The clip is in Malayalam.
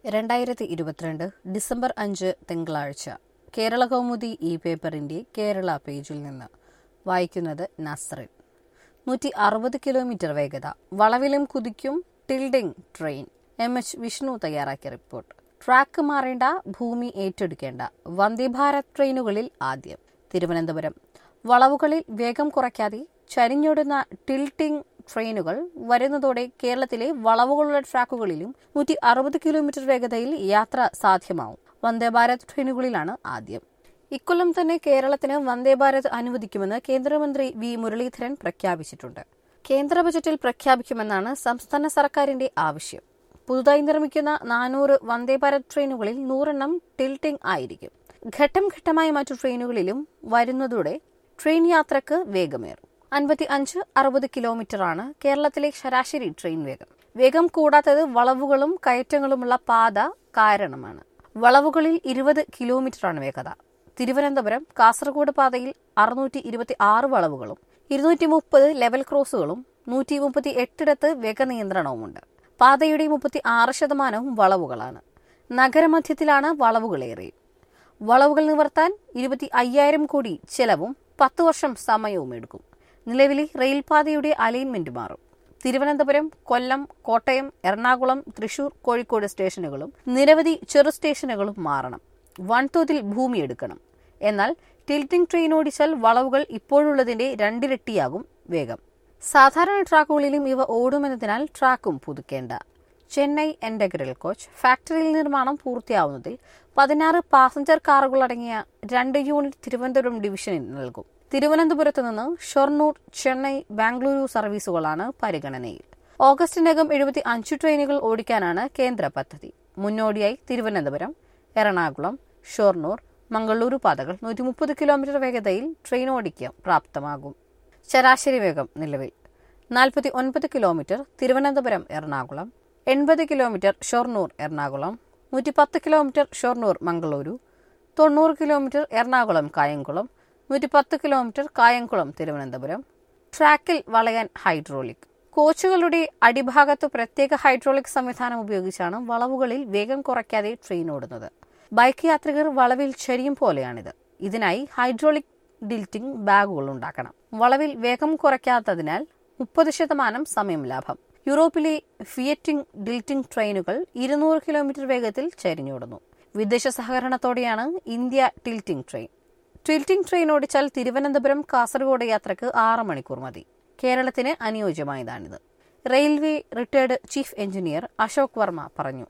രണ്ടായിരത്തി ഇരുപത്തിരണ്ട് ഡിസംബർ അഞ്ച് തിങ്കളാഴ്ച കേരള കൗമുദി ഇ പേപ്പറിന്റെ കേരള പേജിൽ നിന്ന് വായിക്കുന്നത് നസ്റിൻ നൂറ്റി അറുപത് കിലോമീറ്റർ വേഗത വളവിലും കുതിക്കും tilting train M H Vishnu തയ്യാറാക്കിയ റിപ്പോർട്ട് ട്രാക്ക് മാറേണ്ട ഭൂമി ഏറ്റെടുക്കേണ്ട വന്ദേ ഭാരത് ട്രെയിനുകളിൽ ആദ്യം തിരുവനന്തപുരം വളവുകളിൽ വേഗം കുറയ്ക്കാതെ ചരിഞ്ഞോടുന്ന ടിൽട്ടിംഗ് ട്രെയിനുകൾ വരുന്നതോടെ കേരളത്തിലെ വളവുകളുള്ള ട്രാക്കുകളിലും നൂറ്റി അറുപത് കിലോമീറ്റർ വേഗതയിൽ യാത്ര സാധ്യമാവും വന്ദേ ഭാരത് ട്രെയിനുകളിലാണ് ആദ്യം ഇക്കൊല്ലം തന്നെ കേരളത്തിന് വന്ദേ ഭാരത് അനുവദിക്കുമെന്ന് കേന്ദ്രമന്ത്രി വി മുരളീധരൻ പ്രഖ്യാപിച്ചിട്ടുണ്ട് കേന്ദ്ര ബജറ്റിൽ പ്രഖ്യാപിക്കുമെന്നാണ് സംസ്ഥാന സർക്കാരിന്റെ ആവശ്യം പുതുതായി നിർമ്മിക്കുന്ന നാനൂറ് വന്ദേ ഭാരത് ട്രെയിനുകളിൽ നൂറെണ്ണം ടിൽട്ടിംഗ് ആയിരിക്കും ഘട്ടം ഘട്ടമായി മറ്റു ട്രെയിനുകളിലും വരുന്നതോടെ ട്രെയിൻ യാത്രക്ക് വേഗമേറും അൻപത്തി അഞ്ച് അറുപത് കിലോമീറ്ററാണ് കേരളത്തിലെ ശരാശരി ട്രെയിൻ വേഗം വേഗം കൂടാത്തത് വളവുകളും കയറ്റങ്ങളുമുള്ള പാത കാരണമാണ് വളവുകളിൽ ഇരുപത് കിലോമീറ്ററാണ് വേഗത തിരുവനന്തപുരം കാസർഗോഡ് പാതയിൽ അറുന്നൂറ്റി ഇരുപത്തി ആറ് വളവുകളും ഇരുന്നൂറ്റി മുപ്പത് ലെവൽ ക്രോസുകളും നൂറ്റി മുപ്പത്തി എട്ടിടത്ത് വേഗനിയന്ത്രണവുമുണ്ട് പാതയുടെ മുപ്പത്തി ആറ് ശതമാനവും വളവുകളാണ് നഗരമധ്യത്തിലാണ് വളവുകളേറെ വളവുകൾ നിവർത്താൻ ഇരുപത്തി അയ്യായിരം കോടി ചെലവും പത്ത് വർഷം സമയവും എടുക്കും നിലവിലെ റെയിൽപാതയുടെ അലൈൻമെന്റ് മാറും തിരുവനന്തപുരം കൊല്ലം കോട്ടയം എറണാകുളം തൃശൂർ കോഴിക്കോട് സ്റ്റേഷനുകളും നിരവധി ചെറു സ്റ്റേഷനുകളും മാറണം വൻതോതിൽ ഭൂമി എടുക്കണം എന്നാൽ ടിൽറ്റിംഗ് ട്രെയിൻ ഓടിച്ചാൽ വളവുകൾ ഇപ്പോഴുള്ളതിന്റെ രണ്ടിരട്ടിയാകും വേഗം സാധാരണ ട്രാക്കുകളിലും ഇവ ഓടുമെന്നതിനാൽ ട്രാക്കും പുതുക്കേണ്ട ചെന്നൈ എന്റഗ്രൽ കോച്ച് ഫാക്ടറിയിൽ നിർമ്മാണം പൂർത്തിയാവുന്നതിൽ പതിനാറ് പാസഞ്ചർ കാറുകൾ അടങ്ങിയ രണ്ട് യൂണിറ്റ് തിരുവനന്തപുരം ഡിവിഷനിൽ നൽകും തിരുവനന്തപുരത്ത് നിന്ന് ഷൊർണൂർ ചെന്നൈ ബാംഗ്ലൂരു സർവീസുകളാണ് പരിഗണനയിൽ ഓഗസ്റ്റിനകം എഴുപത്തി അഞ്ച് ട്രെയിനുകൾ ഓടിക്കാനാണ് കേന്ദ്ര പദ്ധതി മുന്നോടിയായി തിരുവനന്തപുരം എറണാകുളം ഷൊർണൂർ മംഗളൂരു പാതകൾ നൂറ്റി മുപ്പത് കിലോമീറ്റർ വേഗതയിൽ ട്രെയിൻ ഓടിക്കാൻ പ്രാപ്തമാകും ശരാശരി വേഗം നിലവിൽ നാൽപ്പത്തി ഒൻപത് കിലോമീറ്റർ തിരുവനന്തപുരം എറണാകുളം എൺപത് കിലോമീറ്റർ ഷൊർണൂർ എറണാകുളം നൂറ്റി പത്ത് കിലോമീറ്റർ ഷൊർണൂർ മംഗളൂരു തൊണ്ണൂറ് കിലോമീറ്റർ എറണാകുളം കായംകുളം നൂറ്റി പത്ത് കിലോമീറ്റർ കായംകുളം തിരുവനന്തപുരം ട്രാക്കിൽ വളയാൻ ഹൈഡ്രോളിക് കോച്ചുകളുടെ അടിഭാഗത്ത് പ്രത്യേക ഹൈഡ്രോളിക് സംവിധാനം ഉപയോഗിച്ചാണ് വളവുകളിൽ വേഗം കുറയ്ക്കാതെ ട്രെയിൻ ഓടുന്നത് ബൈക്ക് യാത്രികർ വളവിൽ ചരിയും പോലെയാണിത് ഇതിനായി ഹൈഡ്രോളിക് ഡിൽറ്റിംഗ് ബാഗുകൾ ഉണ്ടാക്കണം വളവിൽ വേഗം കുറയ്ക്കാത്തതിനാൽ മുപ്പത് ശതമാനം സമയം ലാഭം യൂറോപ്പിലെ ഫിയറ്റിംഗ് ഡിൽറ്റിംഗ് ട്രെയിനുകൾ ഇരുന്നൂറ് കിലോമീറ്റർ വേഗത്തിൽ ചരിഞ്ഞോടുന്നു വിദേശ സഹകരണത്തോടെയാണ് India tilting train tilting train ഓടിച്ചാൽ തിരുവനന്തപുരം കാസർഗോഡ് യാത്രക്ക് ആറ് മണിക്കൂർ മതി കേരളത്തിന് അനുയോജ്യമായതാണിത് railway retired chief engineer Ashok Varma പറഞ്ഞു